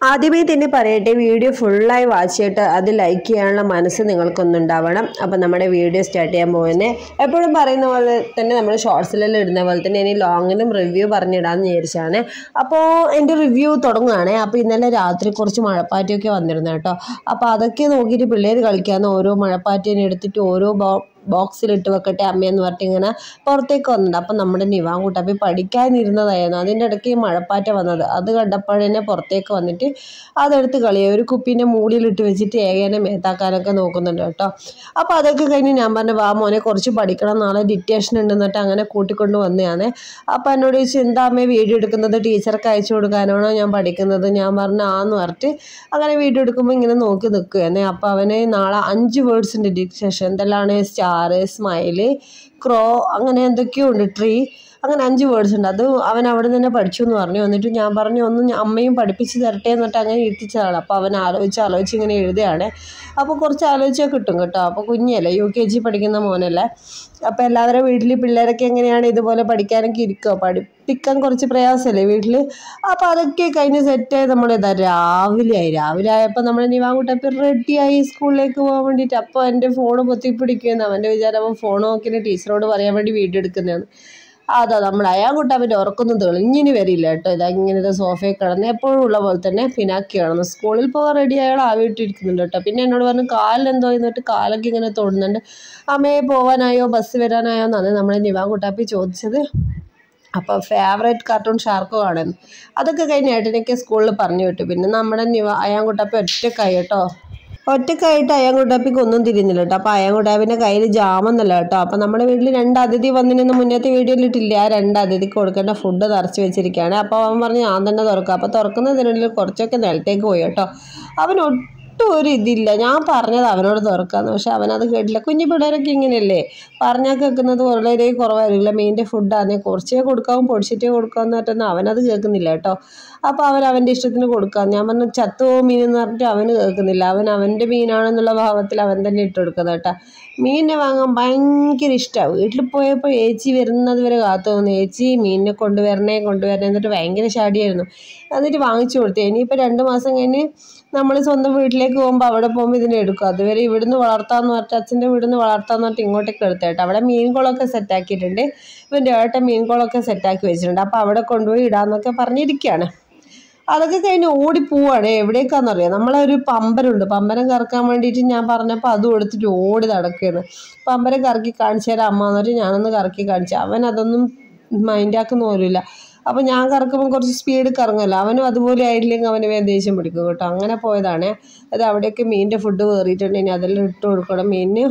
ആദ്യമേ തന്നെ പറയട്ടെ വീഡിയോ ഫുള്ളായി വാച്ച് ചെയ്തിട്ട് അത് ലൈക്ക് ചെയ്യാനുള്ള മനസ്സ് നിങ്ങൾക്കൊന്നുണ്ടാവണം അപ്പം നമ്മുടെ വീഡിയോ സ്റ്റാർട്ട് ചെയ്യാൻ പോകുന്നത് എപ്പോഴും പറയുന്ന പോലെ തന്നെ നമ്മൾ ഷോർട്സിലെല്ലാം ഇടുന്ന പോലെ തന്നെ ഇനി ലോങ്ങിലും റിവ്യൂ പറഞ്ഞിടാമെന്ന് വിചാരിച്ചാണ് അപ്പോൾ എൻ്റെ റിവ്യൂ തുടങ്ങുകയാണ് അപ്പോൾ ഇന്നലെ രാത്രി കുറച്ച് മഴപ്പാറ്റൊക്കെ വന്നിരുന്നു കേട്ടോ അപ്പോൾ അതൊക്കെ നോക്കിയിട്ട് പിള്ളേർ കളിക്കാമെന്ന് ഓരോ മഴപ്പാറ്റിനെ എടുത്തിട്ട് ഓരോ ബോ ബോക്സിലിട്ട് വെക്കട്ടെ അമ്മയെന്ന് പറഞ്ഞിട്ട് ഇങ്ങനെ പുറത്തേക്ക് വന്നിട്ടുണ്ട് അപ്പം നമ്മുടെ നിവാങ്കുട്ടപ്പി പഠിക്കാനിരുന്നതായിരുന്നു അതിൻ്റെ ഇടയ്ക്ക് ഈ മഴപ്പാറ്റ വന്നത് അത് കണ്ടപ്പോഴന്നെ പുറത്തേക്ക് വന്നിട്ട് അതെടുത്ത് കളിയായി ഒരു കുപ്പീൻ്റെ മൂടിയിലിട്ട് വെച്ചിട്ട് ഏകനെ മേത്താക്കാനൊക്കെ നോക്കുന്നുണ്ട് കേട്ടോ അപ്പോൾ അതൊക്കെ കഴിഞ്ഞ് ഞാൻ പറഞ്ഞു വാ മോനെ കുറച്ച് പഠിക്കണം നാളെ ഡിറ്റേഷൻ ഉണ്ട് എന്നിട്ട് അങ്ങനെ കൂട്ടിക്കൊണ്ട് വന്നതാണ് അപ്പോൾ എന്നോട് ചോദിച്ചു എന്താ അമ്മേ വീഡിയോ എടുക്കുന്നത് ടീച്ചർക്ക് അയച്ചു കൊടുക്കാനാണോ ഞാൻ പഠിക്കുന്നത് ഞാൻ പറഞ്ഞു ആന്ന് പറഞ്ഞിട്ട് അങ്ങനെ വീഡിയോ എടുക്കുമ്പോൾ ഇങ്ങനെ നോക്കി നിൽക്കുകയാണ് അപ്പോൾ അവന് നാളെ അഞ്ച് വേർഡ്സിൻ്റെ ഡിക്റ്റേഷൻ എന്തെല്ലാണ് സ്റ്റാർ സ്മൈല് ക്രോ അങ്ങനെ എന്തൊക്കെയോ ഉണ്ട് ട്രീ അങ്ങനെ അഞ്ച് വേർഡ്സ് ഉണ്ട് അത് അവൻ അവിടെ നിന്ന് തന്നെ പഠിച്ചു എന്ന് പറഞ്ഞു എന്നിട്ട് ഞാൻ പറഞ്ഞു ഒന്ന് ഞാൻ അമ്മയും പഠിപ്പിച്ച് തരട്ടെ എന്നിട്ട് അങ്ങനെ ഇരുത്തിച്ചതാണ് അപ്പോൾ അവൻ ആലോചിച്ച് ആലോചിച്ച് ഇങ്ങനെ എഴുതുകയാണ് അപ്പോൾ കുറച്ച് ആലോചിച്ചാൽ കിട്ടും കേട്ടോ അപ്പോൾ കുഞ്ഞല്ലേ യു കെ ജി പഠിക്കുന്ന മോനല്ലേ അപ്പോൾ എല്ലാവരുടെ വീട്ടിൽ പിള്ളേരൊക്കെ എങ്ങനെയാണ് ഇതുപോലെ പഠിക്കാനൊക്കെ ഇരിക്കുക പഠിപ്പിക്കാൻ കുറച്ച് പ്രയാസമല്ലേ വീട്ടിൽ അപ്പോൾ അതൊക്കെ കഴിഞ്ഞ് സെറ്റായി നമ്മൾ ഇതാ രാവിലെ ആയി രാവിലെ ആയപ്പോൾ നമ്മൾ നിവാങ്കുട്ടപ്പോൾ റെഡിയായി സ്കൂളിലേക്ക് പോകാൻ വേണ്ടിയിട്ട് അപ്പോൾ എൻ്റെ ഫോൺ പൊത്തിപ്പിടിക്കുന്നു അവൻ്റെ വിചാരം അവൻ ഫോൺ നോക്കിയിട്ട് ടീച്ചറോട് പറയാൻ വേണ്ടി വീഡിയോ എടുക്കുന്നതാണ് അതാ നമ്മൾ അയാൾക്കുട്ടവൻ്റെ ഉറക്കൊന്നും തെളിഞ്ഞിന് വരില്ല കേട്ടോ ഇതാ ഇങ്ങനത്തെ സോഫയിൽ കിടന്ന് എപ്പോഴും ഉള്ള പോലെ തന്നെ പിന്നാക്കി കിടന്നു സ്കൂളിൽ പോകാൻ റെഡി അയാൾ ആവിട്ടിരിക്കുന്നുണ്ട് കേട്ടോ പിന്നെ എന്നോട് പറഞ്ഞു കാലിൽ എന്തോ എന്നിട്ട് കാലൊക്കെ ഇങ്ങനെ തൊടുന്നുണ്ട് അമ്മയെ പോകാനായോ ബസ് വരാനായോ എന്നാണ് നമ്മളെ നിവാങ്കുട്ടാപ്പി ചോദിച്ചത് അപ്പോൾ ഫേവറേറ്റ് കാർട്ടൂൺ ഷാർക്കോ കാണുന്നു അതൊക്കെ കഴിഞ്ഞ് ഏട്ടനൊക്കെ സ്കൂളിൽ പറഞ്ഞു വിട്ടു പിന്നെ നമ്മുടെ നിവ അയാൻകുട്ടാപ്പി ഒറ്റക്കായി കേട്ടോ ഒറ്റക്കായിട്ട് അയാൻകുട്ടാപ്പിക്ക് ഒന്നും തിരിഞ്ഞില്ല കേട്ടോ അപ്പോൾ അയാൻകുട്ടാപ്പിൻ്റെ കയ്യിൽ ജാമെന്നല്ല കേട്ടോ അപ്പോൾ നമ്മുടെ വീട്ടിൽ രണ്ട് അതിഥി വന്നിരുന്ന മുന്നത്തെ വീഡിയോയിൽ ഇട്ടില്ല ആ രണ്ട് അതിഥിക്ക് കൊടുക്കേണ്ട ഫുഡ് നിറച്ച് വെച്ചിരിക്കുകയാണ് അപ്പോൾ അവൻ പറഞ്ഞു ഞാൻ തന്നെ തുറക്കാം അപ്പോൾ തുറക്കുന്നതിനുള്ളിൽ കുറച്ചൊക്കെ നിലത്തേക്ക് പോയി കേട്ടോ അവൻ ഒട്ടും ഒരു ഇതില്ല ഞാൻ പറഞ്ഞത് അവനോട് തുറക്കാന്ന് പക്ഷെ അവനത് കേട്ടില്ല കുഞ്ഞു പിള്ളേരൊക്കെ ഇങ്ങനെയല്ലേ പറഞ്ഞാൽ കേൾക്കുന്നത് വളരെ കുറവായിരിക്കില്ല മീനിൻ്റെ ഫുഡാണ് കുറച്ചേ കൊടുക്കാവും പൊടിച്ചിട്ടേ കൊടുക്കാമെന്ന് പറഞ്ഞാൽ അവനത് കേൾക്കുന്നില്ല കേട്ടോ അപ്പോൾ അവൻ അവൻ്റെ ഇഷ്ടത്തിന് കൊടുക്കാം ഞാൻ പറഞ്ഞു ചത്തോ മീൻ എന്ന് പറഞ്ഞിട്ട് അവന് കേൾക്കുന്നില്ല അവൻ അവൻ്റെ മീനാണെന്നുള്ള ഭാവത്തിൽ അവൻ തന്നെ ഇട്ട് കൊടുക്കുന്നത് കേട്ടോ മീനിനെ വാങ്ങാൻ ഭയങ്കര ഇഷ്ടമാണ് വീട്ടിൽ പോയപ്പോൾ ഏച്ചി വരുന്നത് വരെ കാത്തു വന്നു ഏച്ചി മീനിനെ കൊണ്ടുവരണേ കൊണ്ടുവരണേ എന്നിട്ട് ഭയങ്കര ചാടിയായിരുന്നു എന്നിട്ട് വാങ്ങിച്ചു കൊടുത്തു ഇനിയിപ്പോൾ രണ്ട് മാസം കഴിഞ്ഞ് നമ്മൾ സ്വന്തം വീട്ടിലേക്ക് പോകുമ്പോൾ അവിടെ പോകുമ്പോൾ ഇതിനെ എടുക്കും അതുവരെ ഇവിടുന്ന് വളർത്താമെന്ന് പറഞ്ഞിട്ട് അച്ഛൻ്റെ വീടിന്ന് വളർത്താമെന്ന് പറഞ്ഞിട്ട് ഇങ്ങോട്ടേക്ക് എടുത്തേട്ടോ അവിടെ മീൻകുളമൊക്കെ സെറ്റാക്കിയിട്ടുണ്ട് ഇവൻ്റെ ഏട്ടൻ മീൻകുളമൊക്കെ സെറ്റാക്കി വെച്ചിട്ടുണ്ട് അപ്പോൾ അവിടെ കൊണ്ടുപോയി ഇടാമെന്നൊക്കെ പറഞ്ഞിരിക്കുകയാണ് അതൊക്കെ കഴിഞ്ഞ് ഓടി പോവാണ് എവിടേക്കാണെന്നറിയാം നമ്മളൊരു പമ്പരമുണ്ട് പമ്പരം കറക്കാൻ വേണ്ടിയിട്ട് ഞാൻ പറഞ്ഞപ്പോൾ അതും എടുത്തിട്ട് ഓടി നടക്കുകയാണ് പമ്പരം കറക്കി കാണിച്ചു തരാം അമ്മ എന്നിട്ട് ഞാനൊന്ന് കറക്കി കാണിച്ചു അവൻ അതൊന്നും മൈൻഡാക്കുന്ന പോലുമില്ല അപ്പോൾ ഞാൻ കറക്കുമ്പോൾ കുറച്ച് സ്പീഡ് കറങ്ങല്ലോ അവനും അതുപോലെ ആയില്ലെങ്കിൽ അവന് വേഗം ദേഷ്യം പിടിക്കും കേട്ടോ അങ്ങനെ പോയതാണ് അത് അവിടെയൊക്കെ മീനിൻ്റെ ഫുഡ് കയറിയിട്ടുണ്ട് ഇനി അതെല്ലാം ഇട്ട് കൊടുക്കണം മീനിന്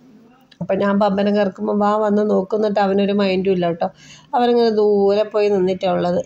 അപ്പം ഞാൻ പമ്പരം കറക്കുമ്പോൾ വാ വന്ന് നോക്കുന്നിട്ട് അവനൊരു മൈൻഡും ഇല്ല കേട്ടോ അവനിങ്ങനെ ദൂരെ പോയി നിന്നിട്ടാണ് ഉള്ളത്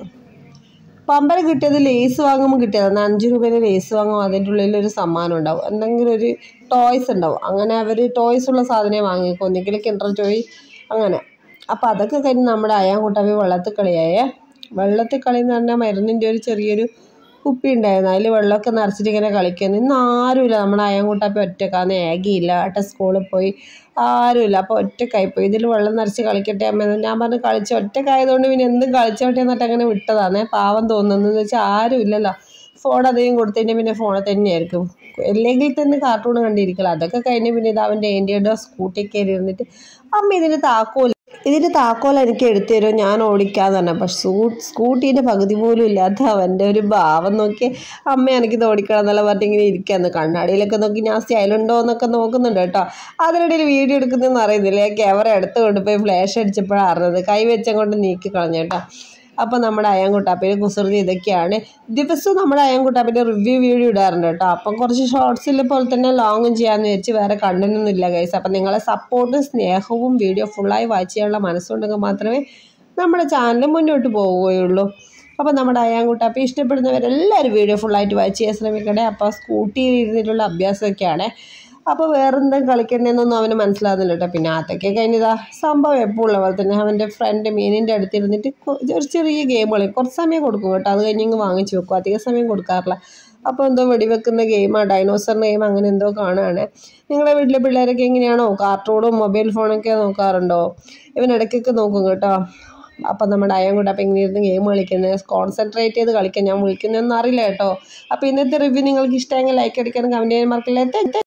പമ്പരം കിട്ടിയത് ലേസ് വാങ്ങുമ്പോൾ കിട്ടിയതാണ് അഞ്ച് രൂപയുടെ ലേസ് വാങ്ങുമ്പോൾ അതിൻ്റെ ഉള്ളിൽ ഒരു സമ്മാനം ഉണ്ടാവും എന്തെങ്കിലും ഒരു ടോയ്സ് ഉണ്ടാവും അങ്ങനെ അവർ ടോയ്സ് ഉള്ള സാധനമേ വാങ്ങിക്കും ഒന്നുകിൽ കിണ്ടർ ടോയ് അങ്ങനെ അപ്പോൾ അതൊക്കെ കഴിഞ്ഞ് നമ്മുടെ അയാൻകുട്ടാവി വെള്ളത്തിൽ കളിയായ വെള്ളത്തിൽ കളി എന്ന് പറഞ്ഞാൽ മരുന്നിൻ്റെ ഒരു ചെറിയൊരു കുപ്പി ഉണ്ടായിരുന്നു അതിൽ വെള്ളമൊക്കെ നിറച്ചിട്ട് ഇങ്ങനെ കളിക്കുന്നു ഇന്ന് ആരുമില്ല നമ്മുടെ അയാൻകുട്ടാപ്പി ഒറ്റക്കാന്ന് ഏകിയില്ല ഏട്ട സ്കൂളിൽ പോയി ആരുമില്ല അപ്പോൾ ഒറ്റക്കായിപ്പോയി ഇതിൽ വെള്ളം നിറച്ച് കളിക്കട്ടെ അമ്മ ഞാൻ പറഞ്ഞു കളിച്ച് ഒറ്റക്കായതുകൊണ്ട് പിന്നെ എന്തും കളിച്ചോട്ടെ എന്നിട്ട് അങ്ങനെ വിട്ടതാണ് പാവം തോന്നുന്നത് വെച്ചാൽ ആരുമില്ലല്ലോ ഫോൺ അധികം കൊടുത്തതിൻ്റെ പിന്നെ ഫോണിൽ തന്നെയായിരിക്കും അല്ലെങ്കിൽ തന്നെ കാർട്ടൂൺ കണ്ടിരിക്കണം അതൊക്കെ കഴിഞ്ഞ് പിന്നെ ഇത് അവൻ്റെ ഏൻ്റെയുടെ സ്കൂട്ടി കയറി ഇരുന്നിട്ട് അമ്മ ഇതിൻ്റെ താക്കോൽ ഇതിൻ്റെ താക്കോൽ എനിക്ക് എടുത്തു തരുമോ ഞാൻ ഓടിക്കാന്ന് പറഞ്ഞ പക്ഷെ സൂ സ്കൂട്ടീൻ്റെ പകുതി പോലും ഇല്ലാത്ത അവൻ്റെ ഒരു ഭാവം നോക്കി അമ്മ എനിക്കിത് ഓടിക്കണം എന്നുള്ള പറഞ്ഞിട്ട് ഇങ്ങനെ ഇരിക്കാന്ന് കണ്ണാടിയിലൊക്കെ നോക്കി ഞാൻ സ്റ്റൈലുണ്ടോ എന്നൊക്കെ നോക്കുന്നുണ്ട് കേട്ടോ അതിനിടയിൽ വീഡിയോ എടുക്കുന്നതെന്ന് അറിയുന്നില്ല ക്യാമറ എടുത്ത് കൊണ്ടുപോയി ഫ്ലാഷ് അടിച്ചപ്പോഴാണ് അറിഞ്ഞത് കൈ വെച്ചും കൊണ്ട് നീക്കി കളഞ്ഞു കേട്ടോ അപ്പോൾ നമ്മുടെ അയൻകുട്ടാപ്പിൻ്റെ കുസൃതി ഇതൊക്കെയാണ് ദിവസവും നമ്മുടെ അയൻകുട്ടാപ്പിൻ്റെ റിവ്യൂ വീഡിയോ ഇടാറുണ്ട് കേട്ടോ അപ്പം കുറച്ച് ഷോർട്സിൽ പോലെ തന്നെ ലോങ്ങും ചെയ്യാമെന്ന് വെച്ച് വേറെ കണ്ടൻറ്റൊന്നും ഇല്ല ഗൈസ് അപ്പം നിങ്ങളെ സപ്പോർട്ട് സ്നേഹവും വീഡിയോ ഫുള്ളായി വാച്ച് ചെയ്യാനുള്ള മനസ്സുണ്ടെങ്കിൽ മാത്രമേ നമ്മുടെ ചാനൽ മുന്നോട്ട് പോവുകയുള്ളൂ അപ്പോൾ നമ്മുടെ അയാൻകുട്ടാപ്പി ഇഷ്ടപ്പെടുന്നവരെല്ലാവരും വീഡിയോ ഫുള്ളായിട്ട് വാച്ച് ചെയ്യാൻ ശ്രമിക്കണേ അപ്പോൾ സ്കൂട്ടിയിൽ ഇരുന്നിട്ടുള്ള അഭ്യാസമൊക്കെയാണ് അപ്പോൾ വേറെ എന്തെങ്കിലും കളിക്കണ്ടേന്നൊന്നും അവന് മനസ്സിലാകുന്നില്ല കേട്ടോ പിന്നെ അതൊക്കെ കഴിഞ്ഞതാ സംഭവം എപ്പോൾ ഉള്ള പോലെ തന്നെ അവൻ്റെ ഫ്രണ്ട് മീനിൻ്റെ അടുത്തിരുന്നിട്ട് കൊ- ഒരു ചെറിയ ഗെയിം കളി കുറച്ച് സമയം കൊടുക്കും കേട്ടോ അത് കഴിഞ്ഞ് ഇങ്ങ് വാങ്ങിച്ചു വെക്കും അധികം സമയം കൊടുക്കാറില്ല അപ്പോൾ എന്തോ വെടിവെക്കുന്ന ഗെയിമാണ് ഡൈനോസറിൻ്റെ ഗെയിം അങ്ങനെ എന്തോ കാണുകയാണ് നിങ്ങളുടെ വീട്ടിലെ പിള്ളേരൊക്കെ എങ്ങനെയാണോ കാർട്ടൂണും മൊബൈൽ ഫോണൊക്കെ നോക്കാറുണ്ടോ ഇവൻ ഇടയ്ക്കൊക്കെ നോക്കും കേട്ടോ അപ്പം നമ്മുടെ അയം കൂടെ അപ്പം ഇങ്ങനെ ഇരുന്ന് ഗെയിം കളിക്കുന്നത് കോൺസെൻട്രേറ്റ് ചെയ്ത് കളിക്കാൻ ഞാൻ വിളിക്കുന്നതെന്ന് അറിയില്ല കേട്ടോ അപ്പോൾ ഇന്നത്തെ റിവ്യൂ നിങ്ങൾക്ക് ഇഷ്ടമെങ്കിൽ ലൈക്ക് അടിക്കാനും കമൻറ്റ് ചെയ്യാൻ മറക്കില്ല